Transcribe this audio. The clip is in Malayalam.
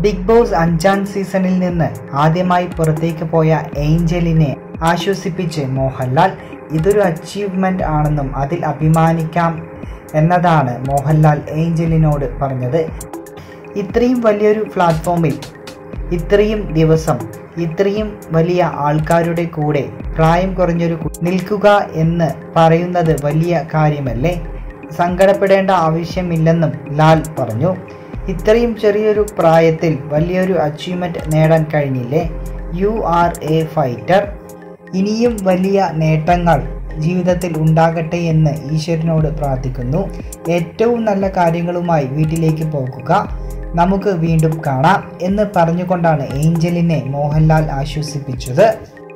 ബിഗ് ബോസ് അഞ്ചാം സീസണിൽ നിന്ന് ആദ്യമായി പുറത്തേക്ക് പോയ ഏഞ്ചലിനെ ആശ്വസിപ്പിച്ച് മോഹൻലാൽ ഇതൊരു അച്ചീവ്മെന്റ് ആണെന്നും അതിൽ അഭിമാനിക്കാം എന്നതാണ് മോഹൻലാൽ ഏഞ്ചലിനോട് പറഞ്ഞത് ഇത്രയും വലിയൊരു പ്ലാറ്റ്ഫോമിൽ ഇത്രയും ദിവസം ഇത്രയും വലിയ ആൾക്കാരുടെ കൂടെ പ്രായം കുറഞ്ഞൊരു കു- നിൽക്കുക എന്ന് പറയുന്നത് വലിയ കാര്യമല്ലേ സങ്കടപ്പെടേണ്ട ആവശ്യമില്ലെന്നും ലാൽ പറഞ്ഞു ഇത്രയും ചെറിയൊരു പ്രായത്തിൽ വലിയൊരു അച്ചീവ്മെന്റ് നേടാൻ കഴിഞ്ഞില്ലേ യു ആർ എ ഫൈറ്റർ ഇനിയും വലിയ നേട്ടങ്ങൾ ജീവിതത്തിൽ ഉണ്ടാകട്ടെ എന്ന് ഈശ്വരനോട് പ്രാർത്ഥിക്കുന്നു ഏറ്റവും നല്ല കാര്യങ്ങളുമായി വീട്ടിലേക്ക് പോകുക നമുക്ക് വീണ്ടും കാണാം എന്ന് പറഞ്ഞുകൊണ്ടാണ് ഏഞ്ചലിനെ മോഹൻലാൽ ആശ്വസിപ്പിച്ചത്